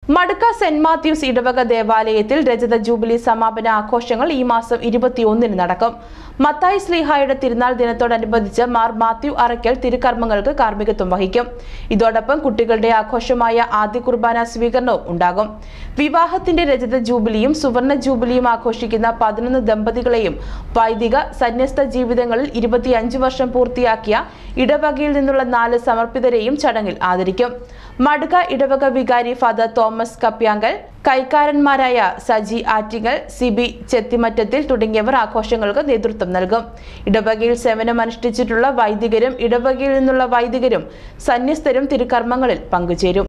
Madukka saint Mathews ഇടവക ദേവാലയത്തിൽ രജത ജൂബിലി സമാപന ആഘോഷങ്ങൾ ഈ മാസം ഇരുപത്തിയൊന്നിന് നടക്കും മത്തായി സ്ലീഹായുടെ തിരുനാൾ ദിനത്തോടനുബന്ധിച്ച് മാർ മാത്യു അറയ്ക്കൽ തിരുക്കർമ്മങ്ങൾക്ക് കാർമ്മികത്വം വഹിക്കും ഇതോടൊപ്പം കുട്ടികളുടെ ആഘോഷമായ ആദ്യ കുർബാന സ്വീകരണവും ഉണ്ടാകും വിവാഹത്തിന്റെ രജത ജൂബിലിയും സുവർണ ജൂബിലിയും ആഘോഷിക്കുന്ന പതിനൊന്ന് ദമ്പതികളെയും വൈദിക സന്യസ്ത ജീവിതങ്ങളിൽ ഇരുപത്തിയഞ്ച് വർഷം പൂർത്തിയാക്കിയ ഇടവകയിൽ നിന്നുള്ള നാല് സമർപ്പിതരെയും ചടങ്ങിൽ ആദരിക്കും മടുക ഇടവക വികാരി ഫാദർ തോമസ് കപ്യാങ്കൽ കൈക്കാരന്മാരായ സജി ആറ്റിങ്ങൽ സിബി ചെത്തിമറ്റത്തിൽ തുടങ്ങിയവർ ആഘോഷങ്ങൾക്ക് നേതൃത്വം നൽകും ഇടവകയിൽ സേവനമനുഷ്ഠിച്ചിട്ടുള്ള വൈദികരും ഇടവകയിൽ നിന്നുള്ള വൈദികരും സന്യസ്തരും തിരുക്കർമ്മങ്ങളിൽ പങ്കുചേരും